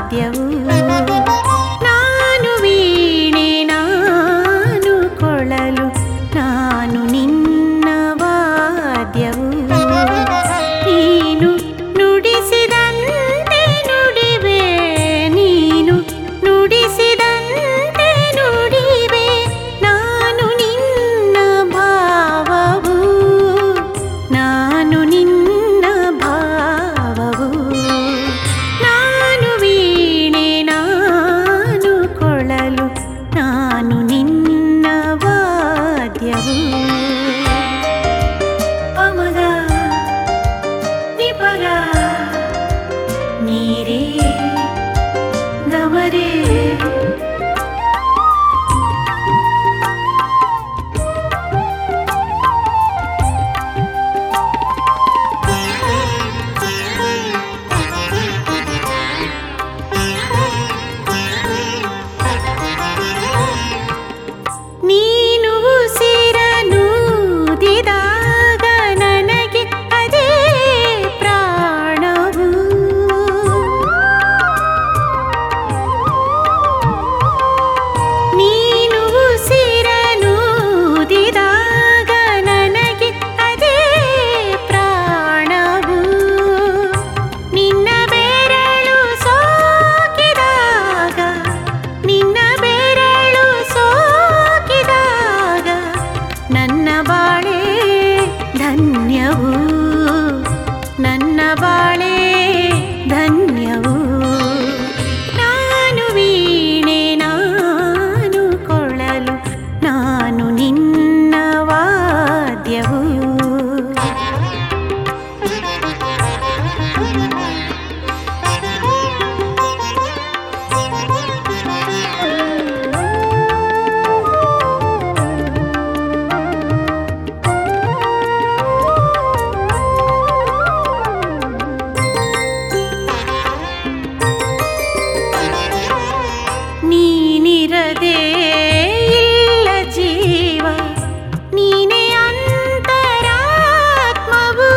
ವಾದ್ಯವು ನಾನು ವೀಣೆ ನಾನು ಕೊಳಲು ನಾನು ನಿನ್ನ ವಾದ್ಯವು ನೀನು ನುಡಿಸಿದಂತೆ ನುಡಿವೆ ನೀನು ನುಡಿಸಿದಂತೆ ನುಡಿವೆ ನಾನು ನಿನ್ನ ಭಾವವು ನಾನು ನಿನ್ನ ಭಾವವು ನಾನು ವೀಣೆ ನಾನು ಕೊಳಲು ನಾನು ನಿನ್ನ ವಾದ್ಯವು ಪಮಗ ನಿಪಗ ನೀರೇ ಗಮರೇ ನೀನು ಉಸಿರನೂದಿದಾಗ ನನಗೆ ಅದೇ ಪ್ರಾಣವು ನೀನು ಉಸಿರನೂದಿದಾಗ ನನಗೆ ಅದೇ ಪ್ರಾಣವು ನಿನ್ನ ಬೆರಳು ಸೋಕಿದಾಗ ನಿನ್ನ ಬೆರಳು ಸೋಕಿದಾಗ ನನ್ನ ಬಾಳೆ ಧನ್ಯವು ನನ್ನ ಬಾಳೆ ಧನ್ಯವು ನಾನು ವೀಣೆ ನಾನು ಕೊಳಲು ನಾನು ನಿನ್ನ ವಾದ್ಯವು ನೀನಿರದೆ ಇಲ್ಲ ಜೀವ ನೀನೇ ಅಂತರಾತ್ಮವು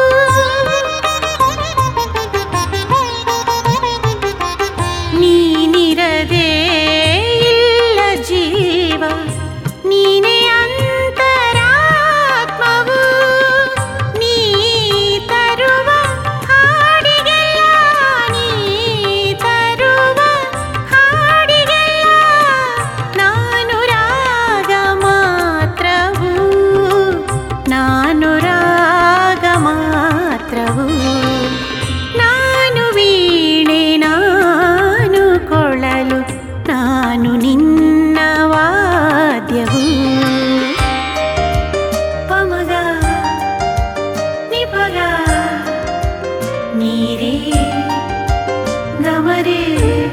ನೀನಿರದೆ ಇಲ್ಲ ಜೀವ ನೀನೇ ಅಂತರಾತ್ಮವು ನೀ ತರುವ ಹಾಡಿಗೆಲ್ಲ ನೀ ತರುವ ಹಾಡಿಗೆಲ್ಲ ನಾನು ರಾಗ ಮಾತ್ರವು ನಾನು ರಾಗ ಮಾತ್ರವು ನಾನು ವೀಣೆ ನಾನು ಕೊಳಲು ನಾನು ನಿನ್ನ ವಾದ್ಯವು ಪಮಗ ನಿಪಗ ನೀರೇ ಗಮರೇ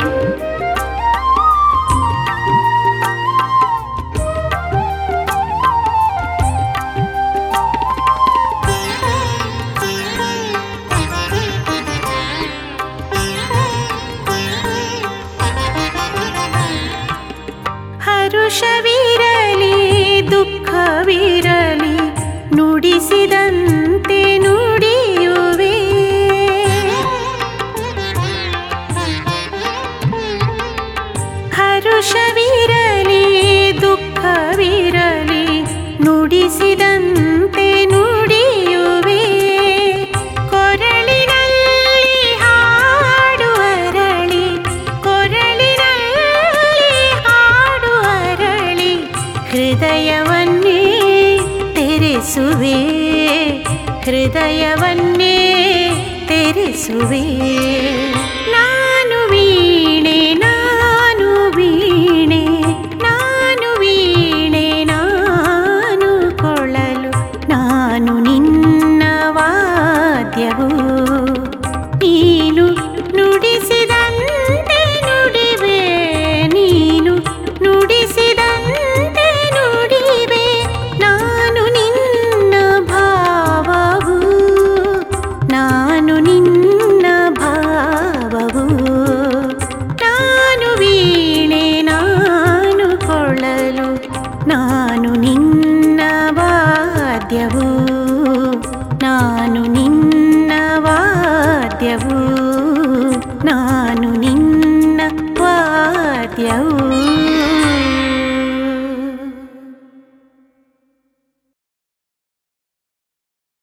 ಹರುಷವಿರಲಿ ದುಃಖವಿರಲಿ ನುಡಿಸಿದಂತೆ ನುಡಿಯುವೆ ಹರುಷವಿರಲಿ ದುಃಖವಿರಲಿ ನುಡಿಸಿದಂತೆ ನುಡಿಯುವೆ ಕೊರಳಿನಲ್ಲಿ ಹಾಡು ಅರಳಿ ಕೊರಳಿನಲ್ಲಿ ಹಾಡು ಅರಳಿ ಹೃದಯವನ್ನೇ ತೆರೆಸುವೆ ಹೃದಯವನ್ನೇ ತೆರೆಸುವೆ ನಾನು ವೀಣೆ ನಾನು ವೀಣೆ ನಾನು ವೀಣೆ ನಾನು ಕೊಳಲು ನಾನು ನಿನ್ನ ವಾದ್ಯವು ನೀನು ನುಡಿಸಿದಂತೆ ನುಡಿವೆ ನೀನು ನುಡಿಸಿದಂತೆ ನುಡಿವೆ ನಾನು ನಿನ್ನ ಭಾವವು ನಾನು ನಿನ್ನ ಭಾವವು ನಾನು ವೀಣೆ ನಾನು ಕೊಳಲು ನಾನು ನಿನ್ನ